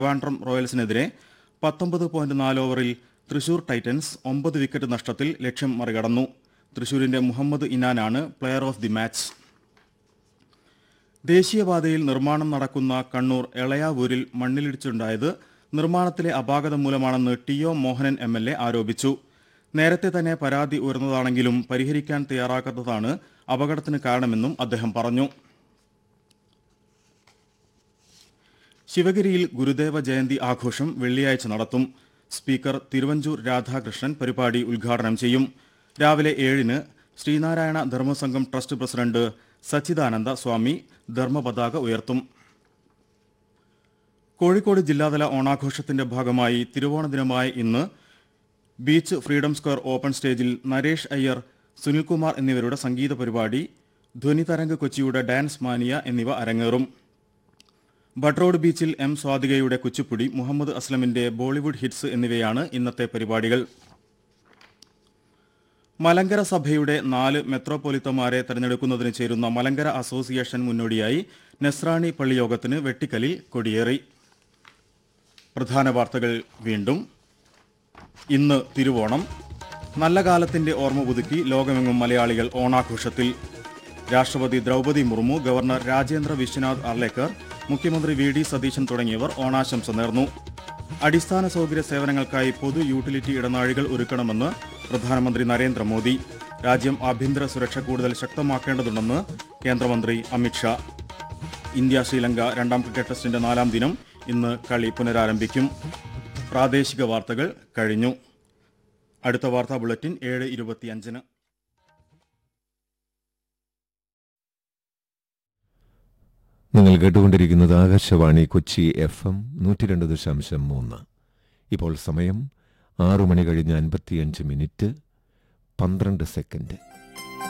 ട്രിവാൻഡ്രം റോയൽസിനെതിരെ പത്തൊമ്പത് പോയിന്റ് നാല് ഓവറിൽ തൃശൂർ ടൈറ്റൻസ് ഒമ്പത് വിക്കറ്റ് നഷ്ടത്തിൽ ലക്ഷ്യം മറികടന്നു തൃശൂരിന്റെ മുഹമ്മദ് ഇനാനാണ് പ്ലെയർ ഓഫ് ദി മാച്ച് ദേശീയപാതയിൽ നിർമ്മാണം നടക്കുന്ന കണ്ണൂർ എളയാവൂരിൽ മണ്ണിലിടിച്ചുണ്ടായത് നിർമ്മാണത്തിലെ അപാകത മൂലമാണെന്ന് T O Mohanan M L A ആരോപിച്ചു നേരത്തെ തന്നെ പരാതി ഉയർന്നതാണെങ്കിലും പരിഹരിക്കാൻ തയ്യാറാക്കാത്തതാണ് അപകടത്തിന് കാരണമെന്നും അദ്ദേഹം പറഞ്ഞു ശിവഗിരിയിൽ ഗുരുദേവ ജയന്തി ആഘോഷം വെള്ളിയാഴ്ച നടത്തും സ്പീക്കർ തിരുവഞ്ചൂർ രാധാകൃഷ്ണൻ പരിപാടി ഉദ്ഘാടനം ചെയ്യും രാവിലെ ഏഴിന് ശ്രീനാരായണ ധർമ്മസംഘം ട്രസ്റ്റ് പ്രസിഡന്റ് സച്ചിദാനന്ദ സ്വാമി ധർമ്മപതാക ഉയർത്തും കോഴിക്കോട് ജില്ലാതല ഓണാഘോഷത്തിന്റെ ഭാഗമായി തിരുവോണ ദിനമായ ഇന്ന് ബീച്ച് ഫ്രീഡം സ്ക്വയർ ഓപ്പൺ സ്റ്റേജിൽ നരേഷ് അയ്യർ സുനിൽകുമാർ എന്നിവരുടെ സംഗീത പരിപാടി ധ്വനിതരംഗ് കൊച്ചിയുടെ ഡാൻസ് മാനിയ എന്നിവ അരങ്ങേറും ബട്രോഡ് ബീച്ചിൽ എം സ്വാതികയുടെ കുച്ചിപ്പുടി മുഹമ്മദ് അസ്ലമിന്റെ ബോളിവുഡ് ഹിറ്റ്സ് എന്നിവയാണ് ഇന്നത്തെ പരിപാടികൾ മലങ്കര സഭയുടെ നാല് മെത്രോപൊലിത്തമാരെ തെരഞ്ഞെടുക്കുന്നതിന് ചേരുന്ന മലങ്കര അസോസിയേഷൻ മുന്നോടിയായി നെസ്രാണി പള്ളിയോഗത്തിന് വെട്ടിക്കലിൽ കൊടിയേറി പ്രധാന വാർത്തകൾ വീണ്ടും ഇന്ന് തിരുവോണം നല്ല കാലത്തിന്റെ ഓർമ്മ പുതുക്കി ലോകമെങ്ങും മലയാളികൾ ഓണാഘോഷത്തിൽ രാഷ്ട്രപതി ദ്രൗപദി മുർമു ഗവർണർ രാജേന്ദ്ര വിശ്വനാഥ് അർലേക്കർ മുഖ്യമന്ത്രി വി ഡി സതീശൻ തുടങ്ങിയവർ ഓണാശംസ നേർന്നു അടിസ്ഥാന സൗകര്യ സേവനങ്ങൾക്കായി പൊതു യൂട്ടിലിറ്റി ഇടനാഴികൾ ഒരുക്കണമെന്ന് പ്രധാനമന്ത്രി നരേന്ദ്രമോദി രാജ്യം ആഭ്യന്തര സുരക്ഷ കൂടുതൽ ശക്തമാക്കേണ്ടതുണ്ടെന്ന് കേന്ദ്രമന്ത്രി അമിത്ഷാ ഇന്ത്യ ശ്രീലങ്ക രണ്ടാം ക്രിക്കറ്റ് ടെസ്റ്റിന്റെ നാലാം ദിനം ഇന്ന് കളി പുനരാരംഭിക്കും പ്രാദേശിക വാർത്തകൾ കഴിഞ്ഞു അടുത്ത വാർത്താ ബുള്ളറ്റിൻ ഏഴ് ഇരുപത്തിയഞ്ചിന് നിങ്ങൾ കേട്ടുകൊണ്ടിരിക്കുന്നത് ആകാശവാണി കൊച്ചി എഫ് എം നൂറ്റി രണ്ട് ദശാംശം മൂന്ന് ഇപ്പോൾ സമയം ആറു മണി കഴിഞ്ഞ് അൻപത്തിയഞ്ച് മിനിറ്റ് പന്ത്രണ്ട് സെക്കൻഡ്